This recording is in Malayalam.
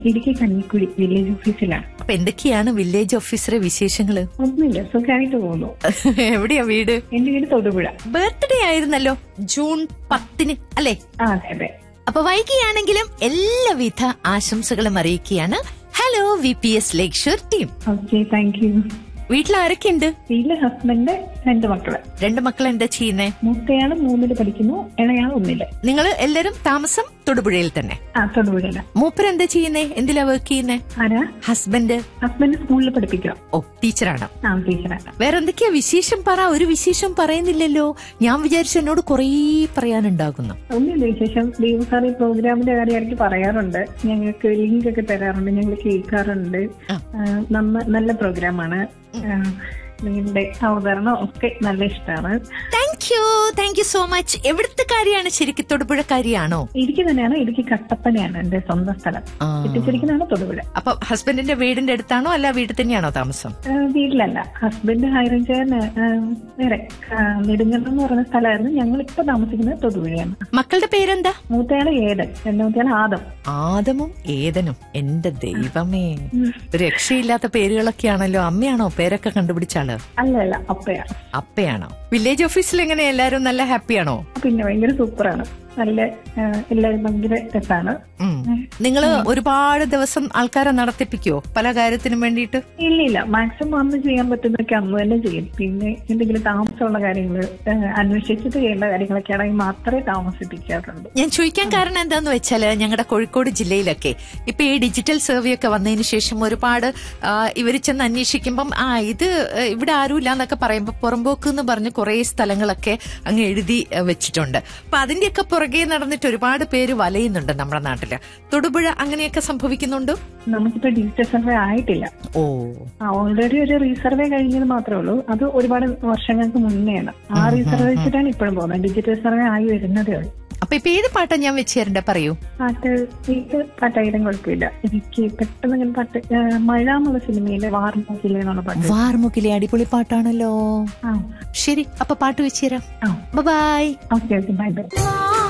ഇടുക്കി കഞ്ഞിക്കുഴി വില്ലേജ് ഓഫീസിലാണ് അപ്പൊ എന്തൊക്കെയാണ് വില്ലേജ് ഓഫീസറെ വിശേഷങ്ങള് ഒന്നുമില്ല സുഖമായിട്ട് പോകുന്നു എവിടെയാ വീട് എന്റെ വീട് തൊടുപുഴ ബർത്ത്ഡേ ആയിരുന്നല്ലോ ജൂൺ പത്തിന് അല്ലെ ആ അതെ അതെ അപ്പൊ വൈകിയാണെങ്കിലും എല്ലാവിധ ആശംസകളും അറിയിക്കുകയാണ് hello V P S Lakeshore team okay thank you വീട്ടിൽ ആരൊക്കെയുണ്ട് വീട്ടിലെ ഹസ്ബൻഡ് രണ്ട് മക്കള് രണ്ട് മക്കൾ എന്താ ചെയ്യുന്നേ മൂത്തയാള് മൂന്നില് പഠിക്കുന്നു ഇളയാൾ ഒന്നില് നിങ്ങൾ എല്ലാരും താമസം തൊടുപുഴയിൽ തന്നെ ആ തൊടുപുഴയില മൂപ്പർ എന്താ ചെയ്യുന്നേ എന്തിലാ വർക്ക് ചെയ്യുന്നേ ആരാ ഹസ്ബൻഡ് ഹസ്ബൻഡ് സ്കൂളിൽ പഠിപ്പിക്കാം ഓ ടീച്ചറാണ് ആ ടീച്ചറാണ് വേറെ എന്തൊക്കെയാ വിശേഷം പറ ഒരു വിശേഷം പറയുന്നില്ലല്ലോ ഞാൻ വിചാരിച്ചു എന്നോട് കുറേ പറയാനുണ്ടാകുന്നു ഒന്നുമില്ല വിശേഷം ദൈവം സാർ ഈ പ്രോഗ്രാമിന്റെ കാര്യം ഇടയ്ക്ക് പറയാറുണ്ട് ഞങ്ങൾക്ക് ലിങ്ക് ഒക്കെ തരാറുണ്ട് ഞങ്ങൾ കേൾക്കാറുണ്ട് ആ. ആ, നന്ന- നല്ല പ്രോഗ്രാമാണ് ആ, നിങ്ങളുടെ അവതരണം ഒക്കെ നല്ല ഇഷ്ടമാണ് thank you thank you so much എവിടുത്തെ കാര്യമാണ് ശരിക്കും തൊടുപുഴക്കാരിയാണോ ഇടുക്കി തന്നെയാണ് ഇടുക്കി കട്ടപ്പനയാണ് എന്റെ സ്വന്തം സ്ഥലം ആ. എത്തിച്ചിരിക്കുന്നതാണ് തൊടുപുഴ അപ്പൊ ഹസ്ബൻഡിന്റെ വീടിന്റെ അടുത്താണോ അല്ല വീട്ടിൽ തന്നെയാണോ താമസം ആ, വീട്ടിലല്ല ഹസ്ബൻഡ് ഹൈറേഞ്ചാണ് വേറെ ആ, നെടുങ്കണ്ടം എന്ന് പറയുന്ന സ്ഥലമായിരുന്നു ഞങ്ങൾ ഇപ്പൊ താമസിക്കുന്നത് തൊടുപുഴയാണ് മക്കളുടെ പേരെന്താ മൂത്തയാള് ഏതൻ രണ്ടാമത്തെയാള് ആദം ആദമും ഏതനും എന്റെ ദൈവമേ രക്ഷയില്ലാത്ത പേരുകളൊക്കെയാണല്ലോ അമ്മയാണോ പേരൊക്കെ കണ്ടുപിടിച്ച ആള് അല്ല അല്ല അപ്പയാ അപ്പയാണോ വില്ലേജ് ഓഫീസിൽ എങ്ങനെ എല്ലാരും നല്ല ഹാപ്പിയാണോ പിന്നെ ഭയങ്കര സൂപ്പറാണ് നല്ല ആ, എല്ലാവരും ഭയങ്കര രസമാണ് നിങ്ങൾ ഒരുപാട് ദിവസം ആൾക്കാരെ നടത്തിപ്പിക്കോ പല കാര്യത്തിനും വേണ്ടിയിട്ട് ഇല്ല ഇല്ല മാക്സിമം അന്ന് ചെയ്യാൻ പറ്റുന്നതൊക്കെ അന്ന് തന്നെ ചെയ്യും പിന്നെ എന്തെങ്കിലും താമസമുള്ള കാര്യങ്ങൾ അന്വേഷിച്ചിട്ട് ചെയ്യേണ്ട കാര്യങ്ങളൊക്കെ ആണെങ്കിൽ മാത്രമേ താമസിപ്പിക്കാറുള്ളൂ ഞാൻ ചോദിക്കാൻ കാരണം എന്താന്ന് വെച്ചാല് ഞങ്ങളുടെ കോഴിക്കോട് ജില്ലയിലൊക്കെ ഇപ്പൊ ഈ ഡിജിറ്റൽ സർവേ ഒക്കെ വന്നതിന് ശേഷം ഒരുപാട് ഇവർ ചെന്ന് അന്വേഷിക്കുമ്പം ആ ഇത് ആ, ഇവിടെ ആരുമില്ല എന്നൊക്കെ പറയുമ്പോൾ പുറമ്പോക്ക് എന്ന് പറഞ്ഞ് കുറെ സ്ഥലങ്ങളൊക്കെ അങ്ങ് എഴുതി ആ, വെച്ചിട്ടുണ്ട് അപ്പൊ അതിന്റെയൊക്കെ പുറകെ നടന്നിട്ട് ഒരുപാട് പേര് വലയുന്നുണ്ട് നമ്മുടെ നാട്ടില് തൊടുപുഴ അങ്ങനെയൊക്കെ സംഭവിക്കുന്നുണ്ടോ നമുക്കിപ്പോ ഡിജിറ്റൽ സർവേ ആയിട്ടില്ല ഓ ഓൾറെഡി ഒരു റീസർവേ കഴിഞ്ഞത് മാത്രമേ ഉള്ളൂ അത് ഒരുപാട് വർഷങ്ങൾക്ക് മുന്നെയാണ് ആ റീസർവേ വെച്ചിട്ടാണ് ഇപ്പോഴും പോകുന്നത് ഡിജിറ്റൽ സർവേ ആയി വരുന്നതേ ഉള്ളൂ അപ്പൊ ഇപ്പൊ ഏത് പാട്ടാ ഞാൻ വെച്ച് തരണ്ട പറയൂ പാട്ട് ഇത് പാട്ടായാലും കുഴപ്പമില്ല എനിക്ക് പെട്ടെന്ന് ഇങ്ങനെ പാട്ട് ആ, മഴ എന്നുള്ള സിനിമയിലെ വാർമൂക്കിലെ എന്നുള്ള പാട്ട് വാർമുക്കിലെ അടിപൊളി പാട്ടാണല്ലോ ആ ശരി അപ്പൊ പാട്ട് വെച്ച് തരാം ആ bye okay okay bye bye ആ